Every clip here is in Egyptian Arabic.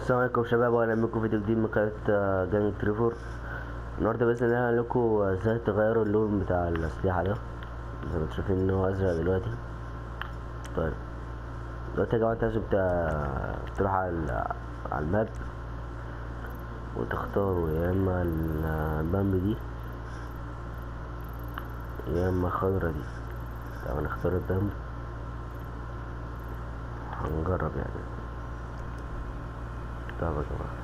السلام عليكم شباب واهلا بكم في فيديو جديد من قناة جانج تريفور النهاردة بإذن الله هنقول لكم ازاي تغيروا اللون بتاع الأسلحة ده زي ما انتم شايفين ان هو أزرق دلوقتي طيب دلوقتي يا جماعة انتوا لازم تا- تروحوا على ال- على الماب وتختاروا يا اما ال- البامب دي يا اما الخضرا دي طبعا نختار البامب هنجرب يعني طب يا جماعة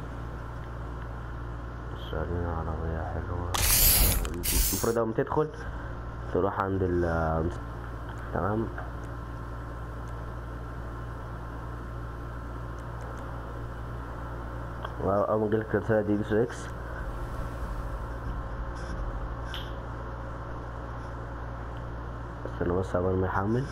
شغالين عربية حلوة المفروض أول ما تدخل تروح عند ال تمام وأول ما يجيلك رسالة دي بي اكس استنى بس عقبال ما يحمل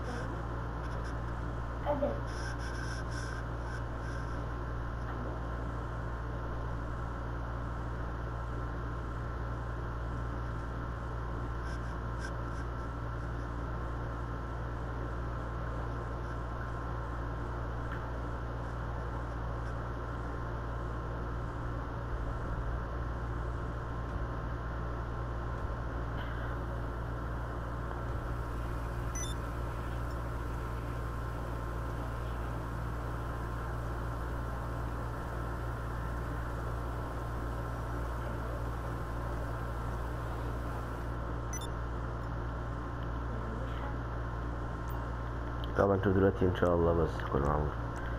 طبعا انتوا دلوقتي ان شاء الله بس كل معمول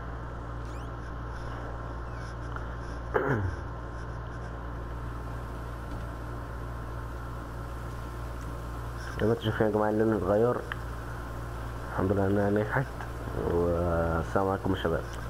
زي ما انتوا شايفين يا جماعه اللون اتغير الحمد لله انها نجحت والسلام عليكم يا شباب